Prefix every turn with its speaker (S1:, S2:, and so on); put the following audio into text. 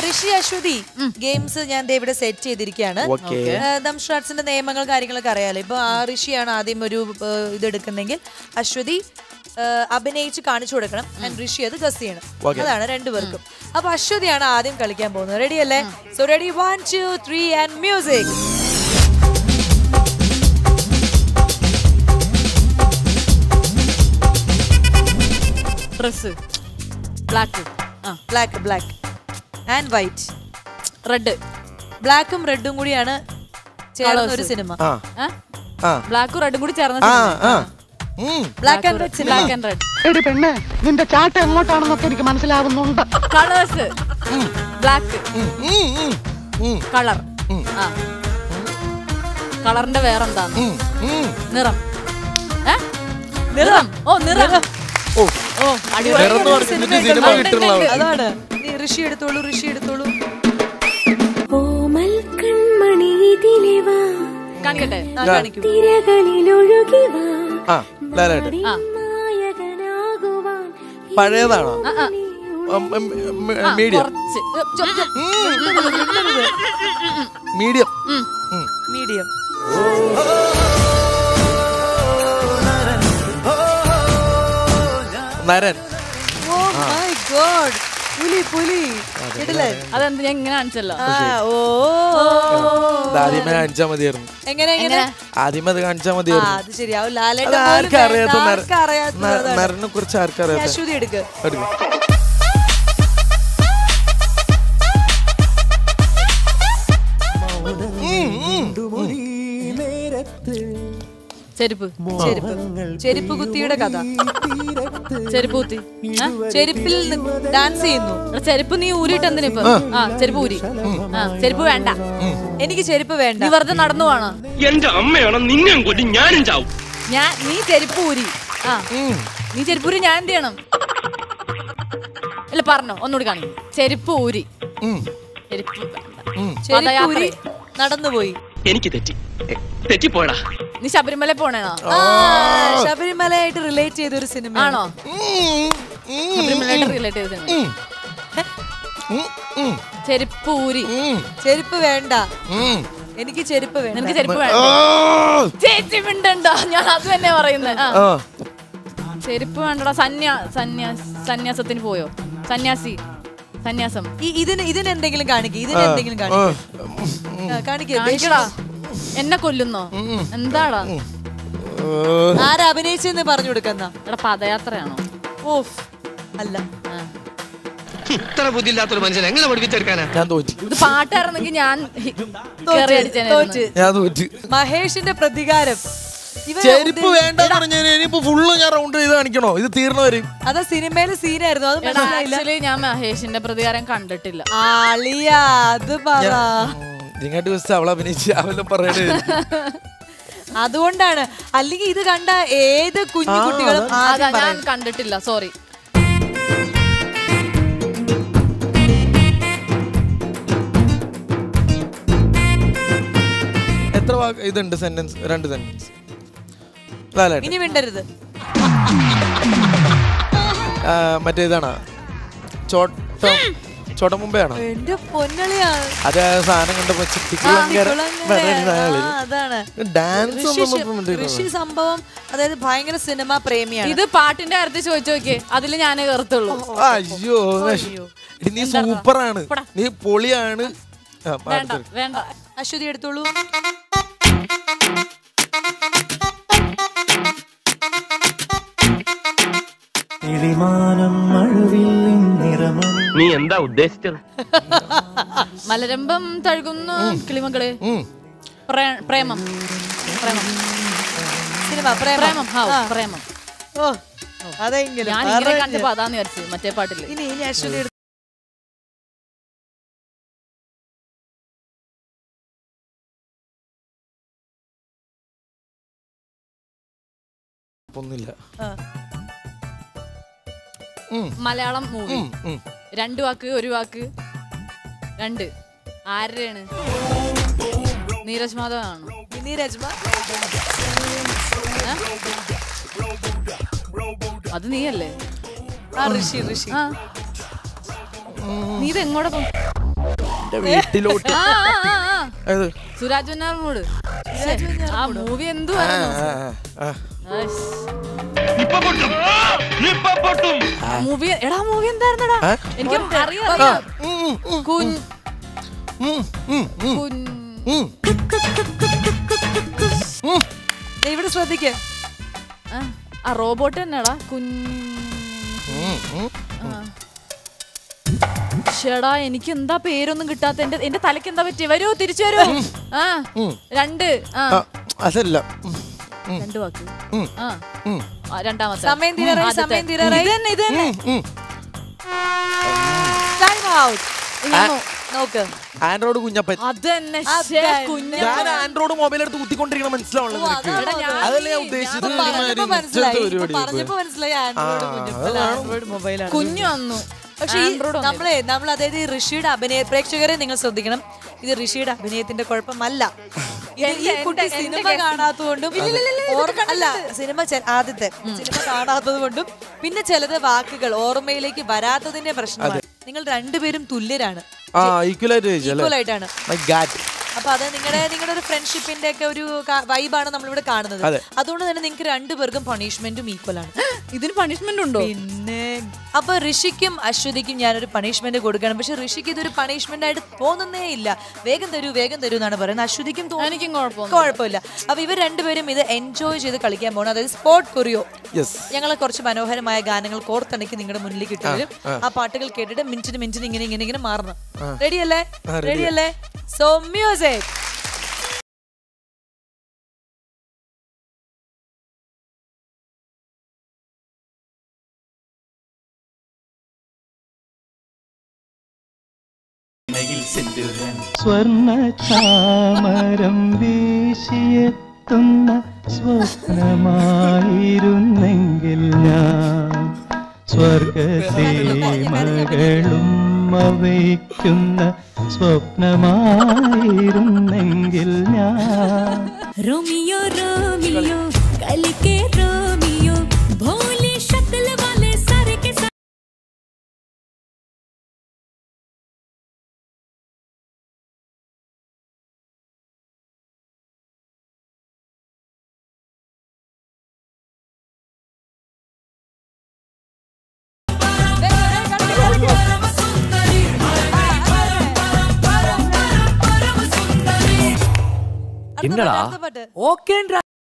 S1: ഋഷി Aswathy games ഞാൻ ദേ ഇവിടെ set ചെയ്തിരിക്കുകയാണ്
S2: ഓക്കേ.
S1: ദംഷ്ടാർട്സിന്റെ നിയമങ്ങൾ കാര്യങ്ങളൊക്കെ അറിയാലോ ഇപ്പൊ ആ ഋഷിയാണ് ആദ്യം ഒരു ഏഹ്, ഇത് എടുക്കുന്നെങ്കിൽ അശ്വതി ഏഹ്, അഭിനയിച്ച് കാണിച്ചു കൊടുക്കണം ആൻഡ് ഋഷി അത് ഗസ് ചെയ്യണം
S2: ഓക്കേ.
S1: അതാണ് രണ്ടുപേർക്കും അപ്പൊ അശ്വതിയാണ് ആദ്യം കളിക്കാൻ പോകുന്നത് റെഡി അല്ലേ so ready one two three and music
S3: dress black ആ
S1: black black and white
S3: red
S1: ബ്ലാക്കും റെഡും കൂടിയാണ് ചേർന്ന ഒരു സിനിമ
S2: ആ ആ
S3: ബ്ലാക്കും റെഡും കൂടി ചേർന്ന
S2: ആ ആ ഉം.
S1: Black and red cinema
S3: black and red
S4: എടി പെണ്ണെ നിന്റെ ചാട്ട എങ്ങോട്ടാണെന്നൊക്കെ എനിക്ക് മനസ്സിലാവുന്നുണ്ട്
S3: കളേഴ്സ് ബ്ലാക്ക്
S2: ഉം, ഉം, ഉം, ഉം,
S3: കളർ ആ കളറിന്റെ വേറെന്താണ്
S2: ഉം, ഉം.
S3: നിറം ഏ നിറം ഓ നിറം
S2: ഓ
S3: ഓ അടിപൊളി
S2: നിറം എന്ന് പറഞ്ഞിട്ട് സിനിമ കിട്ടുള്ള
S1: അതാണ് നീ ഋഷി എടുത്തോളൂ ഋഷി എടുത്തോളൂ
S5: ഓമൽ കൺമണി ഇതിലെ വാ
S3: കാണിക്കട്ടെ
S1: ആ, കാണിക്കൂ
S5: തിരകളിലൊഴുകി വാ
S2: ആ ലാലേട്ടൻ
S3: ആ
S5: നായകനാകുവാൻ
S2: പഴയതാണോ
S3: ആ, ആ.
S2: ഉം, ഉം, ഉം,
S3: ആ,
S2: മീഡിയം
S3: കുറച്ച് ഏ, ചോ, ചോ.
S2: മീഡിയം
S3: ഉം.
S2: ഉം.
S1: Medium
S2: Naran
S1: oh my god പുലി പുലി ഇടലേ
S3: അതെന്ത് ഞാൻ ഇങ്ങനെ കാണിച്ചല്ലോ
S1: ആ ഓ
S2: ഇത് ആദ്യമേ കാണിച്ചാ മതിയായിരുന്നു
S1: എങ്ങനെ എങ്ങനെ
S2: ആദ്യമേ അത് കാണിച്ചാ
S1: ആ
S2: മതിയായിരുന്നു
S1: അത് ശരിയാവും
S2: അത്
S1: ലാലേട്ടൻ
S2: ആർക്കും അറിയാത്ത നര-
S1: ആർക്കും അറിയാത്ത
S2: ന- നരനെ കുറിച്ച് ആർക്കും അറിയാത്ത
S1: അശ്വതി എടുക്ക്
S2: എടുക്ക്. ഉം, ഉം, ഉം.
S3: ചെരുപ്പ്
S1: ചെരുപ്പ് ചെരുപ്പ് കുത്തിയുടെ കഥ
S3: ചെരുപ്പ് കുത്തി ആ?
S1: ചെരുപ്പിൽ ഡാൻസ് ചെയ്യുന്നു
S3: എടാ, ചെരുപ്പ് നീ ഊരിട്ട് എന്തിനാ ഇപ്പൊ ആ ചെരുപ്പ് ഊരി ആ ചെരുപ്പ് വേണ്ട
S1: എനിക്ക് ചെരുപ്പ് വേണ്ട
S3: നീ വെറുതെ നടന്നു പോണോ
S6: എന്റെ അമ്മയാണ് നിന്നെ കൊല്ലും ഞാനും ചാവും
S3: ഞാൻ നീ ചെരുപ്പ് ഊരി ആ നീ ചെരുപ്പ് ഊരി ഞാൻ എന്ത് ചെയ്യണം ഇല്ല പറഞ്ഞോ ഒന്നുകൂടി കാണി ചെരുപ്പ് ഊരി
S2: ഉം.
S3: ചെരുപ്പ് വേണ്ട.
S1: ചെരുപ്പ് ഊരി
S3: പദയാത്ര.
S1: നടന്നുപോയി
S6: എനിക്ക് തെറ്റി തെറ്റിപ്പോയടാ
S3: നീ ശബരിമല പോണേണോ
S1: ആ ശബരിമലയായിട്ട് റിലേറ്റ് ചെയ്ത ഒരു സിനിമ
S3: ആണോ
S2: ഉം, ഉം,
S3: ശബരിമലയായിട്ട് റിലേറ്റ് ചെയ്ത സിനിമ.
S2: ഉം. ഉം, ഉം,
S3: ചെരുപ്പ് ഊരി
S2: ഉം,
S1: ചെരുപ്പ് വേണ്ട
S2: ഉം.
S1: എനിക്ക് ചെരുപ്പ് വേണ്ട
S3: നിനക്ക് ചെരുപ്പ് വേണ്ട
S2: ആ,
S3: ചേച്ചി മിണ്ടണ്ട ഞാൻ അത് തന്നെ പറയുന്നത് ആ
S2: ആ.
S3: ചെരുപ്പ് വേണ്ടടാ സന്യാ സന്യാ സന്യാസത്തിന് പോയോ സന്യാസി സന്യാസം
S1: ഈ ഇതിന് ഇതിന് എന്തെങ്കിലും കാണിക്കും ഇതിന് എന്തെങ്കിലും
S2: ആ.
S1: കാണിക്കും കാണിക്കേ
S3: കാണിക്കടാ എന്നെ കൊല്ലുന്നോ എന്താടാ
S1: ആരാ അഭിനയിച്ചെന്ന് പറഞ്ഞു കൊടുക്കുന്ന
S3: എടാ പദയാത്രയാണോ
S1: ഓഫ് അല്ല
S3: ആ.
S6: ഇത്ര ബുദ്ധിയില്ലാത്തൊരു മനുഷ്യൻ എങ്ങനെ പഠിപ്പിച്ചെടുക്കാനാ
S2: ഞാൻ തോറ്റ്
S3: ഇത് പാട്ടായിരുന്നെങ്കിൽ ഞാൻ ഹി-
S1: തോറ്റ്,
S3: കേറി അടിച്ചേനായിരുന്നു.
S1: തോറ്റ്
S2: ഞാൻ തോറ്റ്
S1: മഹേഷിന്റെ പ്രതികാരം ഇവൻ
S2: ചെരുപ്പ് വേണ്ട പറഞ്ഞു ഇനിയിപ്പോ ഫുള്ള് ഞാൻ റൗണ്ട് ചെയ്ത് കാണിക്കണോ ഇത് തീർന്നവര്
S1: അത് സിനിമയില് സീനായിരുന്നു അത്
S3: എടാ
S1: മനസ്സിലായില്ല
S3: ആക്ച്വലി ഞാൻ മഹേഷിന്റെ പ്രതികാരം കണ്ടിട്ടില്ല
S1: ആളിയ അത് പറ
S2: നിങ്ങളുടെ ദിവസം അവളെ അഭിനയിച്ച് അവളെ പറയണേ
S1: അതുകൊണ്ടാണ് അല്ലെങ്കിൽ ഇത് കണ്ട ഏത് കുഞ്ഞു കുട്ടികളും
S3: അതാ
S1: ആദ്യം
S3: ഞാൻ
S1: പറയും.
S3: കണ്ടിട്ടില്ല സോറി
S2: എത്ര വാക്ക് ഇതുണ്ട് സെന്റൻസ് രണ്ട് സെന്റൻസ് ലാലേട്ടൻ
S1: ഇനി മിണ്ടരുത്
S2: ആ, മറ്റേ ഇതാണ് ചോട്ടം ചോട്ടം മുമ്പേ ആണോ
S1: എന്റെ പൊന്നളിയാണ്
S2: അത് ആ സാധനം കണ്ടപ്പോ ചിത്തിക്കുളങ്കര
S1: അതാണ്
S2: ഡാൻസ്
S1: ഋഷി
S2: ഒന്നും
S1: ശ-
S2: ഇപ്പം ഇല്ല.
S1: ഋഷി സംഭവം അതായത് ഭയങ്കര സിനിമ പ്രേമിയാണ്
S3: ഇത് പാട്ടിന്റെ കാര്യത്തിൽ ചോദിച്ചു നോക്കിയേ അതിൽ ഞാൻ കയറത്തുള്ളൂ
S2: അയ്യോ എടി, നീ സൂപ്പറാണ് നീ പൊളിയാണ് ആ,
S3: വേണ്ട
S2: പാട്ട്
S3: വേണ്ട
S1: അശ്വതി എടുത്തോളൂ
S7: കിളിമാനം മഴവില്ലിൻ നിറമണി
S6: നീ എന്താ ഉദ്ദേശിച്ചത്
S3: മലരമ്പം തഴുകുന്ന കിളിമകള്
S2: ഉം.
S3: പ്രേ- പ്രേമം പ്രേമം
S1: സിനിമ പ്രേമം
S3: പ്രേമം ഹാവ്
S1: ആ.
S3: പ്രേമം
S1: ഓ അതെങ്കിലും
S3: ഞാൻ ഇങ്ങനെ കണ്ടപ്പോ അതാന്ന് വിചാരിച്ചു മറ്റേ പാട്ടില്
S1: ഇനി ഇനി അശ്വതി എടുത്തു
S2: ഒന്നുമില്ല
S1: ആ.
S2: ഉം,
S3: മലയാളം മൂവി
S2: ഉം, ഉം.
S3: രണ്ട് വാക്ക് ഒരു വാക്ക് രണ്ട് ആരുടെയാണ് നീരജ് മാധവാണോ
S1: ഇനി രജ്മ
S3: അത് നീയല്ലേ
S1: ആ ഋഷി ഋഷി
S3: ആ നീ ഇത് എങ്ങോടെ പോ
S2: എന്റെ വീട്ടിലോട്ട്
S3: ആ, ആ, ആ, ആ.
S2: ഏത്?
S3: സുരാജ് വെഞ്ഞാറമൂട് ആ മൂവി
S2: ആ,
S3: എന്തുവായിരുന്നു
S2: ആ, ആ.
S3: മൂവി എടാ മൂവി എന്തായിരുന്നടാ
S2: ആ?
S3: എനിക്ക് അറിയാം
S2: ആ,
S3: അറിയാം
S2: ഉം, ഉം,
S3: കുൻ
S2: ഉം, ഉം, ഉം,
S3: കുൻ
S2: ഉം.
S1: ദേ ഇവിടെ ശ്രദ്ധിക്കുക
S3: ആ, ആ റോബോട്ട് തന്നെടാ കുൻ
S2: ഉം, ഉം.
S3: ഷെടാ എനിക്ക് എന്താ പേരൊന്നും കിട്ടാത്ത എന്റെ എന്റെ തലക്ക് എന്താ പറ്റി വരൂ തിരിച്ചു വരൂ ആ
S2: ഉം.
S3: രണ്ട് ആ
S2: ആ, അതല്ല ഉം, ഉം,
S3: രണ്ട് വാക്ക്
S2: ഉം.
S3: ആ
S2: ഉം,
S3: ആ, രണ്ടാമത്തെ
S1: സമയം തീരാറായി,
S3: ആദ്യത്തെ.
S1: സമയം തീരാറായി.
S3: ഇത് തന്നെ ഇത് തന്നെ
S2: ഉം.
S1: ടൈം ഔട്ട്
S3: ഞാൻ നോ-
S1: നോക്ക്
S2: ആൻഡ്രോയിഡ് കുഞ്ഞപ്പൻ
S3: അത് തന്നെ
S1: അത്
S3: ശ്ശേ,
S1: തന്നെ.
S3: കുഞ്ഞ്
S2: ഞാൻ ആൻഡ്രോയിഡ് മൊബൈൽ എടുത്ത് കുത്തിക്കൊണ്ടിരിക്കണം മനസ്സിലാവുള്ളത്
S1: ഓ,
S2: നിനക്ക്
S1: അതാണോ?
S3: ഞാൻ-
S2: അതല്ല ഞാൻ ഉദ്ദേശിച്ചത്
S1: ഇപ്പൊ പറഞ്ഞപ്പോ
S2: ഒരുമാതിരി
S1: മനസ്സിലായി
S2: ഇങ്ങനത്തെ
S1: ഇപ്പൊ
S2: പരിപാടി
S1: പറഞ്ഞപ്പോ മനസ്സിലായി ആൻഡ്രോയിഡ്
S2: ആ,
S1: കുഞ്ഞപ്പൻ
S2: അതാണ്.
S1: ആൻഡ്രോയിഡ് മൊബൈലാണ്
S3: കുഞ്ഞു വന്നു
S1: പക്ഷേ ഈ
S3: Android വന്നില്ല.
S1: നമ്മളെ നമ്മൾ അതായത് ഈ ഋഷിയുടെ അഭിനയ പ്രേക്ഷകരെ നിങ്ങൾ ശ്രദ്ധിക്കണം ഇത് ഋഷിയുടെ അഭിനയത്തിന്റെ കുഴപ്പമല്ല ഇത് ഈ
S3: എന്റെ-
S1: കുട്ടി
S3: എന്റെ-
S1: സിനിമ
S3: എന്റെ
S1: കാണാത്തതുകൊണ്ടും ഓർമ്മ അല്ല സിനിമ ചെ- ആദ്യത്തെ സിനിമ കാണാത്തത് കൊണ്ടും പിന്നെ ചിലത് വാക്കുകൾ ഓർമ്മയിലേക്ക് വരാത്തതിന്റെ പ്രശ്നമാണ് നിങ്ങൾ രണ്ടുപേരും തുല്യരാണ്
S2: ആ ഈക്വൽ ആയിട്ട് ചോദിച്ചു അല്ലേ
S1: ഈക്വൽ ആയിട്ടാണ്
S2: മൈ ഗാഡ്
S1: അപ്പൊ അത് നിങ്ങളുടെ നിങ്ങളുടെ ഒരു ഫ്രണ്ട്ഷിപ്പിന്റെ ഒക്കെ ഒരു വൈബാണ് നമ്മളിവിടെ കാണുന്നത്
S2: അതെ.
S1: അതുകൊണ്ട് തന്നെ നിങ്ങൾക്ക് രണ്ടുപേർക്കും പണിഷ്മെന്റും ഈക്വൽ ആണ്
S3: ഇതിന് പണിഷ്മെന്റ് ഉണ്ടോ
S1: പിന്നെ അപ്പൊ ഋഷിക്കും അശ്വതിക്കും ഞാനൊരു പണിഷ്മെന്റ് കൊടുക്കണം പക്ഷെ ഋഷിക്ക് ഇതൊരു പണിഷ്മെന്റ് ആയിട്ട് തോന്നുന്നേ ഇല്ല വേഗം തരൂ വേഗം തരൂ എന്നാണ് പറയുന്നത് അശ്വതിക്കും തോന്നുന്നു.
S3: എനിക്കും കുഴപ്പമൊന്നും
S1: കുഴപ്പമില്ല അപ്പൊ ഇവർ രണ്ടുപേരും ഇത് എൻജോയ് ചെയ്ത് കളിക്കാൻ പോകണം അതായത് സ്പോട്ട് കൊറിയോ
S2: യെസ്
S1: ഞങ്ങൾ കുറച്ച് മനോഹരമായ ഗാനങ്ങൾ കോർത്തിണക്കി നിങ്ങളുടെ മുന്നിലേക്ക് ഇട്ടു വരും ആ പാട്ടുകൾ കേട്ടിട്ട് മിനിറ്റിന് മിനിറ്റിന് ഇങ്ങനെ ഇങ്ങനെ ഇങ്ങനെ മാറണം റെഡിയല്ലേ
S2: ആ, ready
S1: റെഡിയല്ലേ സോ മ്യൂസിക്
S7: സ്വർണ്ണ ചാമരം വീശിയെത്തുന്ന സ്വപ്നമായിരുന്നെങ്കിൽ ഞാൻ സ്വർഗസീമകളും അവയ്ക്കുന്ന സ്വപ്നമായിരുന്നെങ്കിൽ ഞാൻ
S5: रोमियो रोमियो कल के रोमियो भोली शक्ल वाले सर के साथ
S1: എന്നടാ ഓക്കെ